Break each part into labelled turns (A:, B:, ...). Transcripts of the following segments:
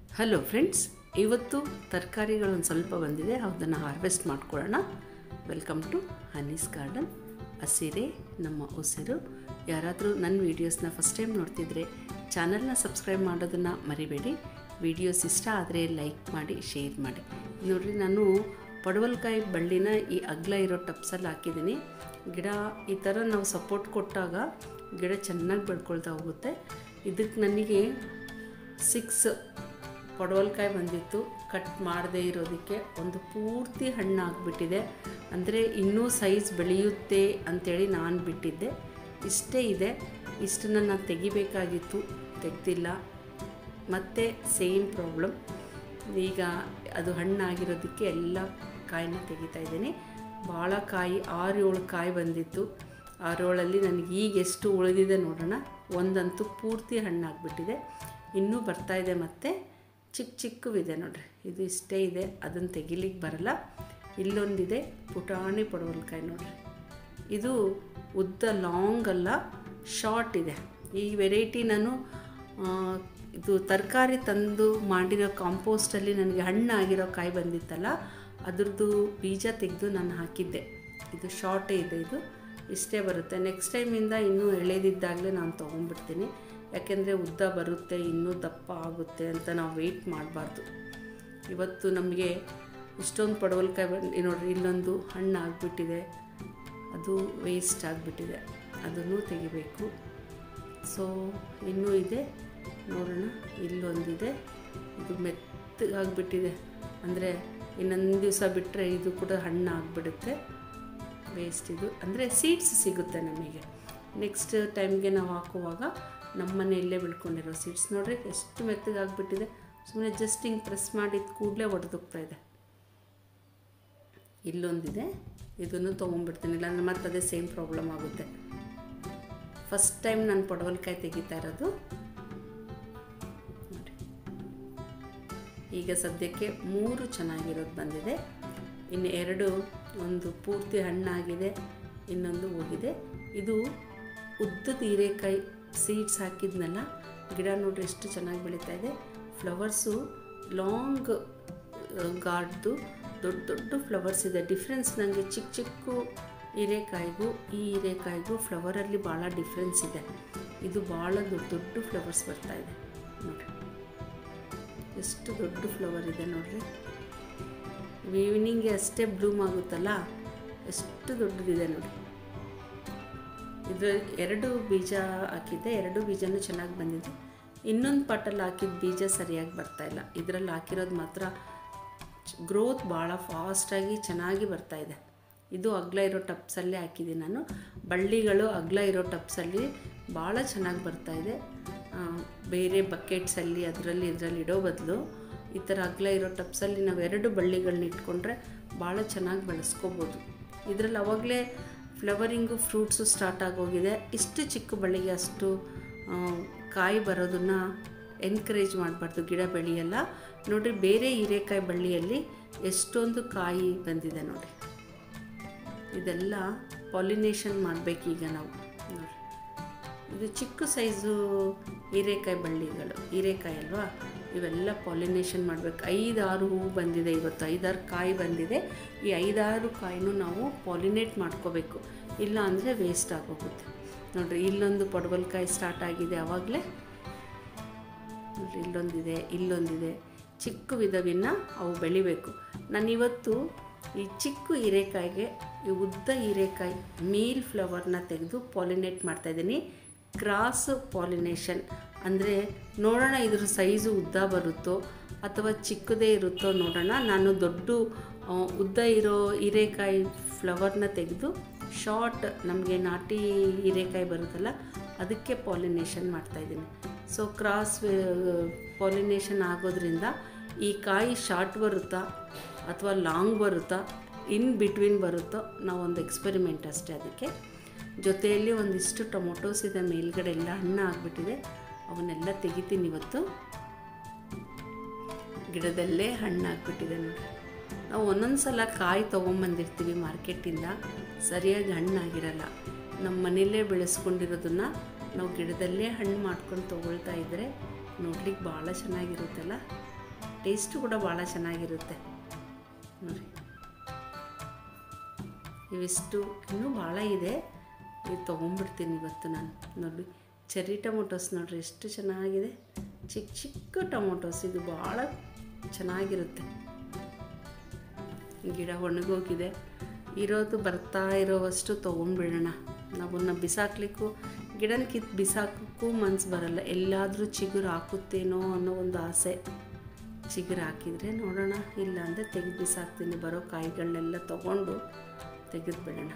A: Hello friends ಇವತ್ತು ತರಕಾರಿಗಳೊಂದು ಸ್ವಲ್ಪ ಬಂದಿದೆ ಅದನ್ನು ಹಾರ್ವೆಸ್ಟ್ ಮಾಡ್ಕೊಳ್ಳೋಣ ವೆಲ್ಕಮ್ ಟು ಹನೀಸ್ ಗಾರ್ಡನ್ ಹಸಿರೆ ನಮ್ಮ ಉಸಿರು ಯಾರಾದರೂ ನನ್ನ ವೀಡಿಯೋಸ್ನ ಫಸ್ಟ್ ಟೈಮ್ ನೋಡ್ತಿದ್ರೆ ಚಾನಲ್ನ ಸಬ್ಸ್ಕ್ರೈಬ್ ಮಾಡೋದನ್ನು ಮರಿಬೇಡಿ ವೀಡಿಯೋಸ್ ಇಷ್ಟ ಆದರೆ ಲೈಕ್ ಮಾಡಿ ಶೇರ್ ಮಾಡಿ ನೋಡಿರಿ ನಾನು ಪಡವಲಕಾಯಿ ಬಳ್ಳಿನ ಈ ಅಗ್ಲ ಇರೋ ಟಪ್ಸಲ್ಲಿ ಹಾಕಿದ್ದೀನಿ ಗಿಡ ಈ ಥರ ನಾವು ಸಪೋರ್ಟ್ ಕೊಟ್ಟಾಗ ಗಿಡ ಚೆನ್ನಾಗಿ ಬೆಳ್ಕೊಳ್ತಾ ಹೋಗುತ್ತೆ ಇದಕ್ಕೆ ನನಗೆ ಸಿಕ್ಸ್ ಪಡವಲಕಾಯಿ ಬಂದಿತ್ತು ಕಟ್ ಮಾಡದೇ ಇರೋದಕ್ಕೆ ಒಂದು ಪೂರ್ತಿ ಹಣ್ಣು ಆಗಿಬಿಟ್ಟಿದೆ ಅಂದರೆ ಇನ್ನೂ ಸೈಜ್ ಬೆಳೆಯುತ್ತೆ ಅಂಥೇಳಿ ನಾನು ಬಿಟ್ಟಿದ್ದೆ ಇಷ್ಟೇ ಇದೆ ಇಷ್ಟನ್ನು ನಾನು ತೆಗಿಬೇಕಾಗಿತ್ತು ತೆಗ್ದಿಲ್ಲ ಮತ್ತು ಸೇಮ್ ಪ್ರಾಬ್ಲಮ್ ಈಗ ಅದು ಹಣ್ಣಾಗಿರೋದಕ್ಕೆ ಎಲ್ಲ ಕಾಯಿನ ತೆಗಿತಾ ಇದ್ದೀನಿ ಭಾಳ ಕಾಯಿ ಆರು ಏಳು ಕಾಯಿ ಬಂದಿತ್ತು ಆರೇಳಲ್ಲಿ ನನಗೆ ಈಗ ಎಷ್ಟು ಉಳಿದಿದೆ ನೋಡೋಣ ಒಂದಂತೂ ಪೂರ್ತಿ ಹಣ್ಣಾಗ್ಬಿಟ್ಟಿದೆ ಇನ್ನೂ ಬರ್ತಾಯಿದೆ ಮತ್ತು ಚಿಕ್ಕ ಚಿಕ್ಕವಿದೆ ನೋಡ್ರಿ ಇದು ಇಷ್ಟೇ ಇದೆ ಅದನ್ನು ತೆಗಿಲಿಕ್ಕೆ ಬರಲ್ಲ ಇಲ್ಲೊಂದಿದೆ ಪುಟಾಣಿ ಪಡವಲಕಾಯಿ ನೋಡ್ರಿ ಇದು ಉದ್ದ ಲಾಂಗ್ ಅಲ್ಲ ಶಾರ್ಟ್ ಇದೆ ಈ ವೆರೈಟಿ ನಾನು ಆ, ಇದು ತರಕಾರಿ ತಂದು ಮಾಡಿರೋ ಕಾಂಪೋಸ್ಟಲ್ಲಿ ನನಗೆ ಹಣ್ಣಾಗಿರೋ ಕಾಯಿ ಬಂದಿತ್ತಲ್ಲ ಅದ್ರದ್ದು ಬೀಜ ತೆಗೆದು ನಾನು ಹಾಕಿದ್ದೆ ಇದು ಶಾರ್ಟೇ ಇದೆ ಇದು ಇಷ್ಟೇ ಬರುತ್ತೆ ನೆಕ್ಸ್ಟ್ ಟೈಮಿಂದ ಇನ್ನೂ ಎಳೆದಿದ್ದಾಗಲೇ ನಾನು ತೊಗೊಂಡ್ಬಿಡ್ತೀನಿ ಯಾಕೆಂದರೆ ಉದ್ದ ಬರುತ್ತೆ ಇನ್ನೂ ದಪ್ಪ ಆಗುತ್ತೆ ಅಂತ ನಾವು ವೆಯ್ಟ್ ಮಾಡಬಾರ್ದು ಇವತ್ತು ನಮಗೆ ಇಷ್ಟೊಂದು ಪಡವಲಕಾಯಿ ಬಂದು ನೋಡ್ರಿ ಇಲ್ಲೊಂದು ಹಣ್ಣು ಆಗಿಬಿಟ್ಟಿದೆ ಅದು ವೇಸ್ಟ್ ಆಗಿಬಿಟ್ಟಿದೆ ಅದನ್ನು ತೆಗಿಬೇಕು ಸೊ ಇನ್ನೂ ಇದೆ ನೋಡೋಣ ಇಲ್ಲೊಂದಿದೆ ಇದು ಮೆತ್ತಗಾಗ್ಬಿಟ್ಟಿದೆ ಅಂದರೆ ಇನ್ನೊಂದು ದಿವಸ ಬಿಟ್ಟರೆ ಇದು ಕೂಡ ಹಣ್ಣು ಆಗಿಬಿಡುತ್ತೆ ವೇಸ್ಟ್ ಇದು ಅಂದರೆ ಸೀಡ್ಸ್ ಸಿಗುತ್ತೆ ನಮಗೆ ನೆಕ್ಸ್ಟ್ ಟೈಮ್ಗೆ ನಾವು ಹಾಕುವಾಗ ನಮ್ಮ ಮನೆಯಲ್ಲೇ ಬೆಳ್ಕೊಂಡಿರೋ ಸೀಡ್ಸ್ ನೋಡ್ರಿ ಎಷ್ಟು ಮೆತ್ತಗಾಗ್ಬಿಟ್ಟಿದೆ ಸುಮ್ಮನೆ ಜಸ್ಟ್ ಹಿಂಗೆ ಪ್ರೆಸ್ ಮಾಡಿದ ಕೂಡಲೇ ಒಡೆದೋಗ್ತಾ ಇದೆ ಇಲ್ಲೊಂದಿದೆ ಇದನ್ನು ತೊಗೊಂಡ್ಬಿಡ್ತೀನಿ ಇಲ್ಲಾಂದ್ರೆ ಮತ್ತೆ ಅದೇ ಸೇಮ್ ಪ್ರಾಬ್ಲಮ್ ಆಗುತ್ತೆ ಫಸ್ಟ್ ಟೈಮ್ ನಾನು ಪಡವಲಕಾಯಿ ತೆಗಿತಾ ಇರೋದು ನೋಡಿ ಈಗ ಸದ್ಯಕ್ಕೆ ಮೂರು ಚೆನ್ನಾಗಿರೋದು ಬಂದಿದೆ ಇನ್ನು ಎರಡು ಒಂದು ಪೂರ್ತಿ ಹಣ್ಣಾಗಿದೆ ಇನ್ನೊಂದು ಹೋಗಿದೆ ಇದು ಉದ್ದದ ಹೀರೆಕಾಯಿ ಸೀಡ್ಸ್ ಹಾಕಿದ್ನಲ್ಲ ಗಿಡ ನೋಡ್ರಿ ಎಷ್ಟು ಚೆನ್ನಾಗಿ ಬೆಳೀತಾ ಇದೆ ಫ್ಲವರ್ಸು ಲಾಂಗ್ ಗಾರ್ಡ್ದು ದೊಡ್ಡ ದೊಡ್ಡ ಫ್ಲವರ್ಸ್ ಇದೆ ಡಿಫ್ರೆನ್ಸ್ ನನಗೆ ಚಿಕ್ಕ ಚಿಕ್ಕ ಹೀರೆಕಾಯಿಗೂ ಈ ಹೀರೆಕಾಯಿಗೂ ಫ್ಲವರಲ್ಲಿ ಭಾಳ ಡಿಫ್ರೆನ್ಸ್ ಇದೆ ಇದು ಭಾಳ ದೊಡ್ಡ ದೊಡ್ಡ ಫ್ಲವರ್ಸ್ ಬರ್ತಾ ಇದೆ ನೋಡಿರಿ ಎಷ್ಟು ದೊಡ್ಡ ಫ್ಲವರ್ ಇದೆ ನೋಡ್ರಿ ಈವ್ನಿಂಗ್ಗೆ ಅಷ್ಟೇ ಬ್ಲೂಮ್ ಆಗುತ್ತಲ್ಲ ಎಷ್ಟು ದೊಡ್ಡದಿದೆ ನೋಡಿ ಇದ್ರ ಎರಡು ಬೀಜ ಹಾಕಿದ್ದೆ ಎರಡು ಬೀಜನೂ ಚೆನ್ನಾಗಿ ಬಂದಿದೆ ಇನ್ನೊಂದು ಪಾಟಲ್ಲಿ ಹಾಕಿದ ಬೀಜ ಸರಿಯಾಗಿ ಬರ್ತಾ ಇಲ್ಲ ಇದರಲ್ಲಿ ಹಾಕಿರೋದು ಮಾತ್ರ ಗ್ರೋತ್ ಭಾಳ ಫಾಸ್ಟಾಗಿ ಚೆನ್ನಾಗಿ ಬರ್ತಾ ಇದೆ ಇದು ಅಗ್ಲ ಇರೋ ಟಪ್ಸಲ್ಲೇ ಹಾಕಿದ್ದೀನಿ ನಾನು ಬಳ್ಳಿಗಳು ಅಗ್ಲ ಇರೋ ಟಪ್ಸಲ್ಲಿ ಭಾಳ ಚೆನ್ನಾಗಿ ಬರ್ತಾ ಇದೆ ಆ, ಬೇರೆ ಬಕೆಟ್ಸಲ್ಲಿ ಅದರಲ್ಲಿ ಇದರಲ್ಲಿ ಇಡೋ ಬದಲು ಈ ಥರ ಅಗ್ಲ ಇರೋ ಟಪ್ಸಲ್ಲಿ ನಾವು ಎರಡು ಬಳ್ಳಿಗಳನ್ನ ಇಟ್ಕೊಂಡ್ರೆ ಭಾಳ ಚೆನ್ನಾಗಿ ಬೆಳೆಸ್ಕೋಬೋದು ಇದರಲ್ಲಿ ಅವಾಗಲೇ ಫ್ಲವರಿಂಗು ಫ್ರೂಟ್ಸು ಸ್ಟಾರ್ಟ್ ಆಗೋಗಿದೆ ಇಷ್ಟು ಚಿಕ್ಕ ಬಳ್ಳಿಗೆ ಅಷ್ಟು ಆ, ಕಾಯಿ ಬರೋದನ್ನು ಎನ್ಕರೇಜ್ ಮಾಡಬಾರ್ದು ಗಿಡ ಬೆಳೆಯಲ್ಲ ನೋಡಿರಿ ಬೇರೆ ಹೀರೆಕಾಯಿ ಬಳ್ಳಿಯಲ್ಲಿ ಎಷ್ಟೊಂದು ಕಾಯಿ ಬಂದಿದೆ ನೋಡಿ ಇದೆಲ್ಲ ಪಾಲಿನೇಷನ್ ಮಾಡಬೇಕೀಗ ನಾವು ನೋಡಿ ಇದು ಚಿಕ್ಕ ಸೈಜು ಹೀರೆಕಾಯಿ ಬಳ್ಳಿಗಳು ಹೀರೆಕಾಯಿ ಅಲ್ವಾ ಇವೆಲ್ಲ ಪಾಲಿನೇಷನ್ ಮಾಡಬೇಕು ಐದಾರು ಹೂವು ಬಂದಿದೆ ಇವತ್ತು ಐದಾರು ಕಾಯಿ ಬಂದಿದೆ ಈ ಐದಾರು ಕಾಯಿನೂ ನಾವು ಪಾಲಿನೇಟ್ ಮಾಡ್ಕೋಬೇಕು ಇಲ್ಲ ಅಂದರೆ ವೇಸ್ಟ್ ಆಗೋಗುತ್ತೆ ನೋಡಿರಿ ಇಲ್ಲೊಂದು ಪಡವಲಕಾಯಿ ಸ್ಟಾರ್ಟ್ ಆಗಿದೆ ಆವಾಗಲೇ ನೋಡ್ರಿ ಇಲ್ಲೊಂದಿದೆ ಇಲ್ಲೊಂದಿದೆ ಚಿಕ್ಕ ವಿಧವಿನ ಅವು ಬೆಳಿಬೇಕು ನಾನಿವತ್ತು ಈ ಚಿಕ್ಕ ಹೀರೆಕಾಯಿಗೆ ಈ ಉದ್ದ ಹೀರೆಕಾಯಿ ಮೀಲ್ ಫ್ಲವರ್ನ ತೆಗೆದು ಪಾಲಿನೇಟ್ ಮಾಡ್ತಾಯಿದ್ದೀನಿ ಕ್ರಾಸ್ ಪಾಲಿನೇಷನ್ ಅಂದರೆ ನೋಡೋಣ ಇದ್ರ ಸೈಜು ಉದ್ದ ಬರುತ್ತೋ ಅಥವಾ ಚಿಕ್ಕದೇ ಇರುತ್ತೋ ನೋಡೋಣ ನಾನು ದೊಡ್ಡ ಆ, ಉದ್ದ ಇರೋ ಹೀರೆಕಾಯಿ ಫ್ಲವರ್ನ ತೆಗೆದು ಶಾರ್ಟ್ ನಮಗೆ ನಾಟಿ ಹೀರೆಕಾಯಿ ಬರುತ್ತಲ್ಲ ಅದಕ್ಕೆ ಪಾಲಿನೇಷನ್ ಮಾಡ್ತಾಯಿದ್ದೀನಿ ಸೊ ಕ್ರಾಸ್ ಪಾಲಿನೇಷನ್ ಆಗೋದ್ರಿಂದ ಈ ಕಾಯಿ ಶಾರ್ಟ್ ಬರುತ್ತಾ ಅಥವಾ ಲಾಂಗ್ ಬರುತ್ತಾ ಇನ್ ಬಿಟ್ವೀನ್ ಬರುತ್ತೋ ನಾವು ಒಂದು ಎಕ್ಸ್ಪೆರಿಮೆಂಟ್ ಅಷ್ಟೇ ಅದಕ್ಕೆ ಜೊತೆಯಲ್ಲಿ ಒಂದಿಷ್ಟು ಟೊಮೊಟೊಸ್ ಇದೆ ಮೇಲ್ಗಡೆ ಎಲ್ಲ ಹಣ್ಣು ಆಗಿಬಿಟ್ಟಿದೆ ಅವನ್ನೆಲ್ಲ ತೆಗಿತೀನಿ ಇವತ್ತು ಗಿಡದಲ್ಲೇ ಹಣ್ಣು ಆಗಿಬಿಟ್ಟಿದೆ ನೋಡಿ ನಾವು ಒಂದೊಂದು ಸಲ ಕಾಯಿ ತೊಗೊಂಬಂದಿರ್ತೀವಿ ಮಾರ್ಕೆಟಿಂದ ಸರಿಯಾಗಿ ಹಣ್ಣಾಗಿರಲ್ಲ ನಮ್ಮ ಮನೆಯಲ್ಲೇ ಬೆಳೆಸ್ಕೊಂಡಿರೋದನ್ನು ನಾವು ಗಿಡದಲ್ಲೇ ಹಣ್ಣು ಮಾಡ್ಕೊಂಡು ತೊಗೊಳ್ತಾ ಇದ್ದರೆ ನೋಡ್ಲಿಕ್ಕೆ ಭಾಳ ಚೆನ್ನಾಗಿರುತ್ತಲ್ಲ ಟೇಸ್ಟು ಕೂಡ ಭಾಳ ಚೆನ್ನಾಗಿರುತ್ತೆ ನೋಡಿ ಇವಿಷ್ಟು ಇನ್ನೂ ಭಾಳ ಇದೆ ಇದು ತೊಗೊಂಡ್ಬಿಡ್ತೀನಿ ಇವತ್ತು ನಾನು ನೋಡಿ ಚೆರ್ರಿ ಟೊಮೊಟೊಸ್ ನೋಡ್ರಿ ಎಷ್ಟು ಚೆನ್ನಾಗಿದೆ ಚಿಕ್ಕ ಚಿಕ್ಕ ಟೊಮೊಟೊಸ್ ಇದು ಭಾಳ ಚೆನ್ನಾಗಿರುತ್ತೆ ಗಿಡ ಒಣಗೋಗಿದೆ ಇರೋದು ಬರ್ತಾ ಇರೋವಷ್ಟು ತೊಗೊಂಡ್ಬಿಡೋಣ ನಾವನ್ನ ಬಿಸಾಕ್ಲಿಕ್ಕೂ ಗಿಡನ ಕಿತ್ತು ಬಿಸಾಕೋಕ್ಕೂ ಮನ್ಸು ಬರಲ್ಲ ಎಲ್ಲಾದರೂ ಚಿಗುರು ಹಾಕುತ್ತೇನೋ ಅನ್ನೋ ಒಂದು ಆಸೆ ಚಿಗುರು ಹಾಕಿದರೆ ನೋಡೋಣ ಇಲ್ಲ ಅಂದರೆ ತೆಗೆದು ಬಿಸಾಕ್ತೀನಿ ಬರೋ ಕಾಯಿಗಳನ್ನೆಲ್ಲ ತೊಗೊಂಡು ತೆಗೆದು ಬಿಡೋಣ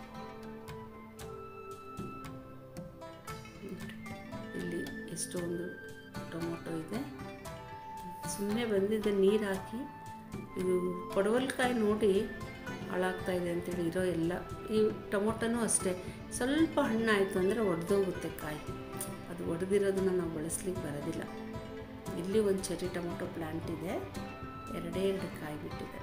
A: ಇಲ್ಲಿ ಎಷ್ಟೊಂದು ಟೊಮೊಟೊ ಇದೆ ಸುಮ್ಮನೆ ಬಂದಿದ್ದೆ ನೀರು ಹಾಕಿ ಇದು ಪಡವಲಕಾಯಿ ನೋಡಿ ಹಾಳಾಗ್ತಾ ಇದೆ ಅಂತೇಳಿ ಇರೋ ಎಲ್ಲ ಈ ಟೊಮೊಟೊನೂ ಅಷ್ಟೇ ಸ್ವಲ್ಪ ಹಣ್ಣಾಯಿತು ಅಂದರೆ ಒಡೆದೋಗುತ್ತೆ ಕಾಯಿ ಅದು ಒಡೆದಿರೋದನ್ನ ನಾವು ಬಳಸ್ಲಿಕ್ಕೆ ಬರೋದಿಲ್ಲ ಇಲ್ಲಿ ಒಂದು ಚೆರಿ ಟೊಮೊಟೊ ಪ್ಲ್ಯಾಂಟ್ ಇದೆ ಎರಡೇ ಎರಡು ಕಾಯಿ ಬಿಟ್ಟಿದೆ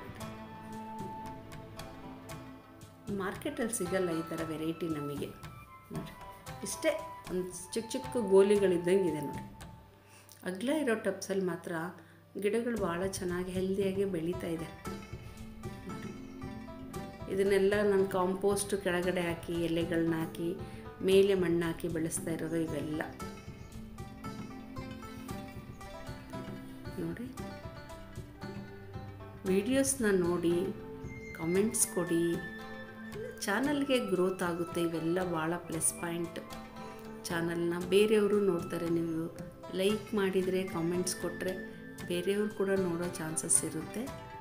A: ಮಾರ್ಕೆಟಲ್ಲಿ ಸಿಗಲ್ಲ ಈ ಥರ ವೆರೈಟಿ ನಮಗೆ ನೋಡಿ ಇಷ್ಟೇ ಒಂದು ಚಿಕ್ಕ ಚಿಕ್ಕ ಗೋಲಿಗಳಿದ್ದಂಗೆ ಇದೆ ನೋಡಿ ಅಗಲ ಇರೋ ಟಬ್ಸಲ್ಲಿ ಮಾತ್ರ ಗಿಡಗಳು ಭಾಳ ಚೆನ್ನಾಗಿ ಹೆಲ್ದಿಯಾಗಿ ಬೆಳೀತಾ ಇದೆ ಇದನ್ನೆಲ್ಲ ನಾನು ಕಾಂಪೋಸ್ಟ್ ಕೆಳಗಡೆ ಹಾಕಿ ಎಲೆಗಳನ್ನ ಹಾಕಿ ಮೇಲೆ ಮಣ್ಣು ಹಾಕಿ ಬೆಳೆಸ್ತಾ ಇರೋದು ಇವೆಲ್ಲ ನೋಡಿ ವಿಡಿಯೋಸ್ನ ನೋಡಿ ಕಮೆಂಟ್ಸ್ ಕೊಡಿ ಚಾನಲ್ಗೆ ಗ್ರೋತ್ ಆಗುತ್ತೆ ಇವೆಲ್ಲ ಭಾಳ ಪ್ಲಸ್ ಪಾಯಿಂಟ್ ಚಾನಲ್ನ ಬೇರೆಯವರು ನೋಡ್ತಾರೆ ನೀವು ಲೈಕ್ ಮಾಡಿದರೆ ಕಾಮೆಂಟ್ಸ್ ಕೊಟ್ಟರೆ ಬೇರೆಯವರು ಕೂಡ ನೋಡೋ ಚಾನ್ಸಸ್ ಇರುತ್ತೆ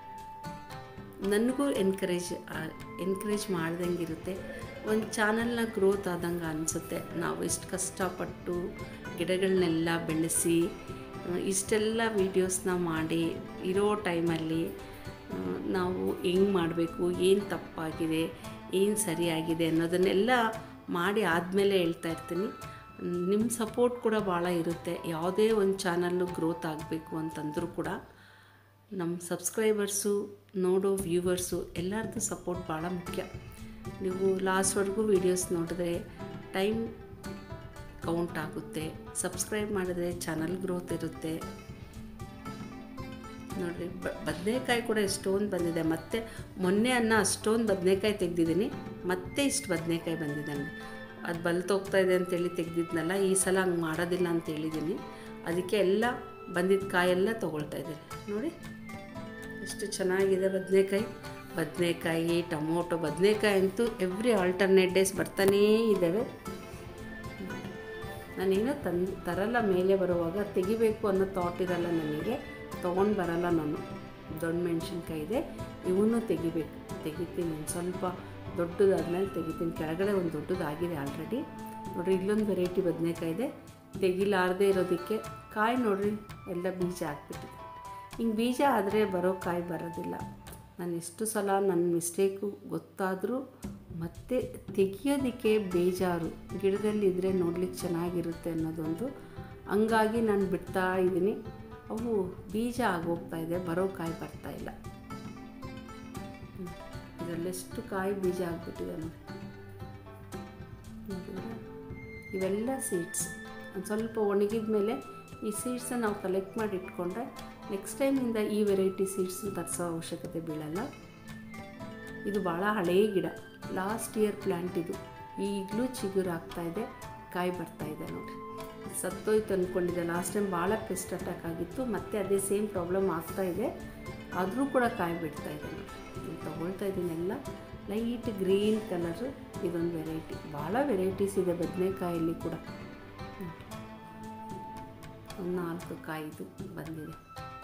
A: ನನಗೂ ಎನ್ಕರೇಜ್ ಎನ್ಕರೇಜ್ ಮಾಡ್ದಂಗೆ ಇರುತ್ತೆ ಒಂದು ಚಾನಲ್ನ ಗ್ರೋತ್ ಆದಂಗೆ ಅನಿಸುತ್ತೆ ನಾವು ಇಷ್ಟು ಕಷ್ಟಪಟ್ಟು ಗಿಡಗಳನ್ನೆಲ್ಲ ಬೆಳೆಸಿ ಇಷ್ಟೆಲ್ಲ ವೀಡಿಯೋಸ್ನ ಮಾಡಿ ಇರೋ ಟೈಮಲ್ಲಿ ನಾವು ಹೆಂಗೆ ಮಾಡಬೇಕು ಏನು ತಪ್ಪಾಗಿದೆ ಏನು ಸರಿಯಾಗಿದೆ ಅನ್ನೋದನ್ನೆಲ್ಲ ಮಾಡಿ ಆದಮೇಲೆ ಹೇಳ್ತಾ ಇರ್ತೀನಿ ನಿಮ್ಮ ಸಪೋರ್ಟ್ ಕೂಡ ಭಾಳ ಇರುತ್ತೆ ಯಾವುದೇ ಒಂದು ಚಾನಲ್ಲು ಗ್ರೋತ್ ಆಗಬೇಕು ಅಂತಂದರೂ ಕೂಡ ನಮ್ಮ ಸಬ್ಸ್ಕ್ರೈಬರ್ಸು ನೋಡೋ ವ್ಯೂವರ್ಸು ಎಲ್ಲರದ್ದು ಸಪೋರ್ಟ್ ಭಾಳ ಮುಖ್ಯ ನೀವು ಲಾಸ್ಟ್ವರೆಗೂ ವೀಡಿಯೋಸ್ ನೋಡಿದ್ರೆ ಟೈಮ್ ಕೌಂಟ್ ಆಗುತ್ತೆ ಸಬ್ಸ್ಕ್ರೈಬ್ ಮಾಡಿದ್ರೆ ಚಾನಲ್ ಗ್ರೋತ್ ಇರುತ್ತೆ ನೋಡಿರಿ ಬದನೆಕಾಯಿ ಕೂಡ ಎಷ್ಟೊಂದು ಬಂದಿದೆ ಮತ್ತು ಮೊನ್ನೆ ಅನ್ನ ಅಷ್ಟೊಂದು ಬದನೆಕಾಯಿ ತೆಗ್ದಿದ್ದೀನಿ ಮತ್ತೆ ಇಷ್ಟು ಬದನೆಕಾಯಿ ಬಂದಿದೆ ನನಗೆ ಅದು ಬಲ್ತೋಗ್ತಾ ಇದೆ ಅಂತೇಳಿ ತೆಗ್ದಿದ್ನಲ್ಲ ಈ ಸಲ ಹಂಗೆ ಮಾಡೋದಿಲ್ಲ ಅಂತ ಹೇಳಿದ್ದೀನಿ ಅದಕ್ಕೆ ಎಲ್ಲ ಬಂದಿದ್ದ ಕಾಯೆಲ್ಲ ತೊಗೊಳ್ತಾ ಇದ್ದೀನಿ ನೋಡಿ ಎಷ್ಟು ಚೆನ್ನಾಗಿದೆ ಬದನೆಕಾಯಿ ಬದನೆಕಾಯಿ ಟೊಮೊಟೊ ಬದನೆಕಾಯಿ ಅಂತೂ ಎವ್ರಿ ಆಲ್ಟರ್ನೇಟ್ ಡೇಸ್ ಬರ್ತಾನೇ ಇದ್ದಾವೆ ನಾನೇನೋ ತನ್ ತರಲ್ಲ ಮೇಲೆ ಬರುವಾಗ ತೆಗಿಬೇಕು ಅನ್ನೋ ಥಾಟ್ ಇರಲ್ಲ ನನಗೆ ತೊಗೊಂಡು ಬರಲ್ಲ ನಾನು ದೊಡ್ಡ ಮೆಣಸಿನ್ಕಾಯಿ ಇದೆ ಇವನ್ನೂ ತೆಗಿಬೇಕು ತೆಗಿತೀನಿ ಒಂದು ಸ್ವಲ್ಪ ದೊಡ್ಡದಾದ್ಮೇಲೆ ತೆಗಿತೀನಿ ಕೆಳಗಡೆ ಒಂದು ದೊಡ್ಡದಾಗಿದೆ ಆಲ್ರೆಡಿ ನೋಡಿರಿ ಇಲ್ಲೊಂದು ವೆರೈಟಿ ಬದನೆಕಾಯಿ ಇದೆ ತೆಗಿಲಾರದೇ ಇರೋದಕ್ಕೆ ಕಾಯಿ ನೋಡಿರಿ ಎಲ್ಲ ಬೀಜ ಹಾಕ್ಬಿಟ್ಟಿದೆ ಹಿಂಗೆ ಬೀಜ ಆದರೆ ಬರೋ ಕಾಯಿ ಬರೋದಿಲ್ಲ ನಾನು ಎಷ್ಟು ಸಲ ನನ್ನ ಮಿಸ್ಟೇಕು ಗೊತ್ತಾದರೂ ಮತ್ತೆ ತೆಗಿಯೋದಕ್ಕೆ ಬೇಜಾರು ಗಿಡದಲ್ಲಿ ಇದ್ದರೆ ನೋಡ್ಲಿಕ್ಕೆ ಚೆನ್ನಾಗಿರುತ್ತೆ ಅನ್ನೋದೊಂದು ಹಂಗಾಗಿ ನಾನು ಬಿಡ್ತಾ ಇದ್ದೀನಿ ಅವು ಬೀಜ ಆಗೋಗ್ತಾ ಇದೆ ಬರೋ ಕಾಯಿ ಬರ್ತಾ ಇಲ್ಲ ಇದರಲ್ಲೆಷ್ಟು ಕಾಯಿ ಬೀಜ ಆಗಿಬಿಟ್ಟಿದೆ ನೋಡಿ ನೋಡಿದ್ರಾ? ಇವೆಲ್ಲ ಸೀಡ್ಸ್ ಒಂದು ಸ್ವಲ್ಪ ಒಣಗಿದ ಮೇಲೆ ಈ ಸೀಡ್ಸನ್ನ ನಾವು ಕಲೆಕ್ಟ್ ಮಾಡಿ ಇಟ್ಕೊಂಡ್ರೆ ನೆಕ್ಸ್ಟ್ ಟೈಮಿಂದ ಈ ವೆರೈಟಿ ಸೀಡ್ಸ್ನ ತರಿಸೋ ಅವಶ್ಯಕತೆ ಬೀಳಲ್ಲ ಇದು ಭಾಳ ಹಳೆಯ ಗಿಡ ಲಾಸ್ಟ್ ಇಯರ್ ಪ್ಲ್ಯಾಂಟ್ ಇದು ಈಗಲೂ ಚಿಗುರು ಆಗ್ತಾ ಇದೆ ಕಾಯಿ ಬರ್ತಾ ಇದೆ ನೋಡಿರಿ ಸತ್ತೋಯ್ತು ಅಂದ್ಕೊಂಡಿದ್ದೆ ಲಾಸ್ಟ್ ಟೈಮ್ ಭಾಳ ಪೆಸ್ಟ್ ಅಟ್ಯಾಕ್ ಆಗಿತ್ತು ಮತ್ತೆ ಅದೇ ಸೇಮ್ ಪ್ರಾಬ್ಲಮ್ ಆಗ್ತಾ ಇದೆ ಆದರೂ ಕೂಡ ಕಾಯಿ ಬಿಡ್ತಾ ಇದೆ ನೋಡಿ ನಾನು ತೊಗೊಳ್ತಾ ಇದ್ದೀನೆಲ್ಲ ಲೈಟ್ ಗ್ರೀನ್ ಕಲರು ಇದೊಂದು ವೆರೈಟಿ ಭಾಳ ವೆರೈಟೀಸ್ ಇದೆ ಬದನೆಕಾಯಲ್ಲಿ ಕೂಡ ಒಂದು ನಾಲ್ಕು ಕಾಯಿದು ಬಂದಿದೆ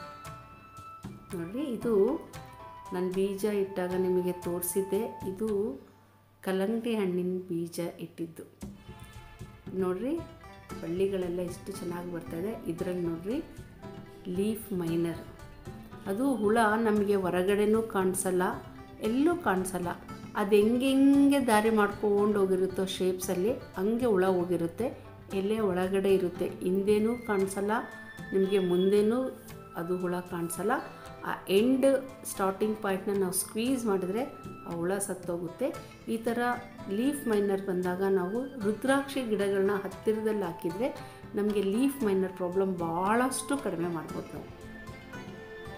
A: ನೋಡಿ ಇದು ನಾನು ಬೀಜ ಇಟ್ಟಾಗ ನಿಮಗೆ ತೋರಿಸಿದ್ದೆ ಇದು ಕಲ್ಲಂಗಡಿ ಹಣ್ಣಿನ ಬೀಜ ಇಟ್ಟಿದ್ದು ನೋಡ್ರಿ ಬಳ್ಳಿಗಳೆಲ್ಲ ಎಷ್ಟು ಚೆನ್ನಾಗಿ ಬರ್ತಾಯಿದೆ ಇದರಲ್ಲಿ ನೋಡ್ರಿ ಲೀಫ್ ಮೈನರ್ ಅದು ಹುಳ ನಮಗೆ ಹೊರಗಡೆನೂ ಕಾಣಿಸಲ್ಲ ಎಲ್ಲೂ ಕಾಣಿಸಲ್ಲ ಅದು ಹೆಂಗೆ ಹೆಂಗೆ ದಾರಿ ಮಾಡ್ಕೊಂಡು ಹೋಗಿರುತ್ತೋ ಶೇಪ್ಸಲ್ಲಿ ಹಂಗೆ ಹುಳ ಹೋಗಿರುತ್ತೆ ಎಲೆ ಒಳಗಡೆ ಇರುತ್ತೆ ಹಿಂದೇನೂ ಕಾಣಿಸಲ್ಲ ನಿಮಗೆ ಮುಂದೆನೂ ಅದು ಹುಳ ಕಾಣಿಸಲ್ಲ ಆ ಎಂಡ್ ಸ್ಟಾರ್ಟಿಂಗ್ ಪಾಯಿಂಟ್ನ ನಾವು ಸ್ಕ್ವೀಸ್ ಮಾಡಿದ್ರೆ ಆ ಹುಳ ಸತ್ತೋಗುತ್ತೆ ಈ ಥರ ಲೀಫ್ ಮೈನರ್ ಬಂದಾಗ ನಾವು ರುದ್ರಾಕ್ಷಿ ಗಿಡಗಳನ್ನ ಹತ್ತಿರದಲ್ಲಿ ಹಾಕಿದರೆ ನಮಗೆ ಲೀಫ್ ಮೈನರ್ ಪ್ರಾಬ್ಲಮ್ ಭಾಳಷ್ಟು ಕಡಿಮೆ ಮಾಡ್ಬೋದು ನಾವು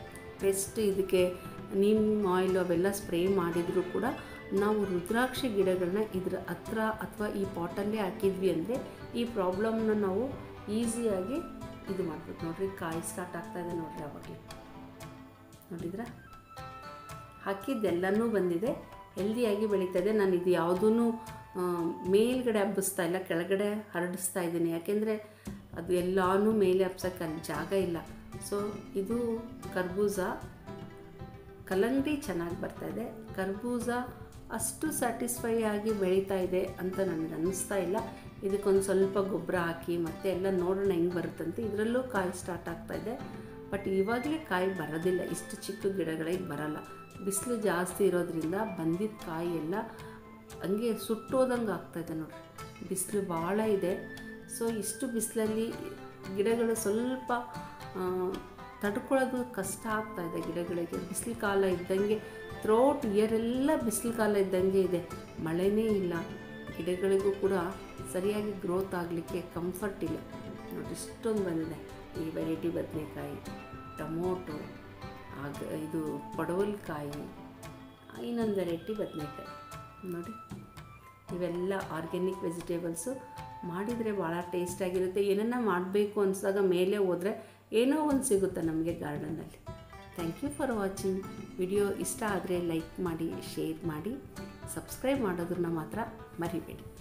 A: ಪೆಸ್ಟ್ ಇದಕ್ಕೆ ನೀಮ್ ಆಯಿಲ್ ಅವೆಲ್ಲ ಸ್ಪ್ರೇ ಮಾಡಿದರೂ ಕೂಡ ನಾವು ರುದ್ರಾಕ್ಷಿ ಗಿಡಗಳನ್ನ ಇದ್ರ ಹತ್ರ ಅಥವಾ ಈ ಪಾಟಲ್ಲೇ ಹಾಕಿದ್ವಿ ಅಂದರೆ ಈ ಪ್ರಾಬ್ಲಮ್ನ ನಾವು ಈಸಿಯಾಗಿ ಇದು ಮಾಡ್ಬೇಕು ನೋಡ್ರಿ ಕಾಯಿ ಸ್ಟಾರ್ಟ್ ಆಗ್ತಾ ಇದೆ ನೋಡ್ರಿ ಅವಾಗಲೇ ನೋಡಿದ್ರಾ ಹಾಕಿದ್ದೆಲ್ಲನೂ ಬಂದಿದೆ ಹೆಲ್ದಿಯಾಗಿ ಬೆಳೀತದೆ ನಾನು ಇದು ಯಾವುದೂ ಮೇಲ್ಗಡೆ ಹಬ್ಬಿಸ್ತಾ ಇಲ್ಲ ಕೆಳಗಡೆ ಹರಡಿಸ್ತಾ ಇದ್ದೀನಿ ಯಾಕೆಂದರೆ ಅದು ಎಲ್ಲನೂ ಮೇಲೆ ಹಬ್ಸೋಕ್ಕೆ ಅಲ್ಲಿ ಜಾಗ ಇಲ್ಲ ಸೊ ಇದು ಕರ್ಬೂಜ ಕಲ್ಲಂಗಡಿ ಚೆನ್ನಾಗಿ ಬರ್ತಾ ಇದೆ ಕರ್ಬೂಜ ಅಷ್ಟು ಸ್ಯಾಟಿಸ್ಫೈ ಆಗಿ ಬೆಳೀತಾ ಇದೆ ಅಂತ ನನಗೆ ಅನ್ನಿಸ್ತಾ ಇಲ್ಲ ಇದಕ್ಕೊಂದು ಸ್ವಲ್ಪ ಗೊಬ್ಬರ ಹಾಕಿ ಮತ್ತೆ ಎಲ್ಲ ನೋಡೋಣ ಹೆಂಗೆ ಬರುತ್ತಂತೆ ಇದರಲ್ಲೂ ಕಾಯಿ ಸ್ಟಾರ್ಟ್ ಆಗ್ತಾ ಇದೆ ಬಟ್ ಇವಾಗಲೇ ಕಾಯಿ ಬರೋದಿಲ್ಲ ಇಷ್ಟು ಚಿಕ್ಕ ಗಿಡಗಳಿಗೆ ಬರಲ್ಲ ಬಿಸಿಲು ಜಾಸ್ತಿ ಇರೋದ್ರಿಂದ ಬಂದಿದ್ದ ಕಾಯಿ ಎಲ್ಲ ಹಂಗೆ ಸುಟ್ಟೋದಂಗೆ ಆಗ್ತಾಯಿದೆ ನೋಡ್ರಿ ಬಿಸಿಲು ಭಾಳ ಇದೆ ಸೊ ಇಷ್ಟು ಬಿಸಿಲಲ್ಲಿ ಗಿಡಗಳು ಸ್ವಲ್ಪ ಆ, ತಡ್ಕೊಳ್ಳೋದು ಕಷ್ಟ ಆಗ್ತಾ ಇದೆ ಗಿಡಗಳಿಗೆ ಬಿಸಿಲು ಕಾಲ ಇದ್ದಂಗೆ ಥ್ರೋಟ್ ಇಯರೆಲ್ಲ ಬಿಸಿಲು ಕಾಲ ಇದ್ದಂಗೆ ಇದೆ ಮಳೆನೇ ಇಲ್ಲ ಗಿಡಗಳಿಗೂ ಕೂಡ ಸರಿಯಾಗಿ ಗ್ರೋತ್ ಆಗಲಿಕ್ಕೆ ಕಂಫರ್ಟ್ ಇಲ್ಲ ನೋಡಿ ಇಷ್ಟೊಂದು ಬಂದಿದೆ ಈ ವೆರೈಟಿ ಬದನೆಕಾಯಿ ಟೊಮೊಟೊ ಆಗ ಇದು ಪಡವಲಕಾಯಿ ಇನ್ನೊಂದು ವೆರೈಟಿ ಬದನೆಕಾಯಿ ನೋಡಿ ಇವೆಲ್ಲ ಆರ್ಗ್ಯಾನಿಕ್ ವೆಜಿಟೇಬಲ್ಸು ಮಾಡಿದರೆ ಭಾಳ ಟೇಸ್ಟಾಗಿರುತ್ತೆ ಏನನ್ನ ಮಾಡಬೇಕು ಅನ್ಸಿದಾಗ ಮೇಲೆ ಹೋದರೆ ಏನೋ ಒಂದು ಸಿಗುತ್ತೆ ನಮಗೆ ಗಾರ್ಡನಲ್ಲಿ thank you for watching video ಇಷ್ಟ ಆದರೆ ಲೈಕ್ ಮಾಡಿ ಶೇರ್ ಮಾಡಿ ಸಬ್ಸ್ಕ್ರೈಬ್ ಮಾಡೋದನ್ನ ಮಾತ್ರ ಮರಿಬೇಡಿ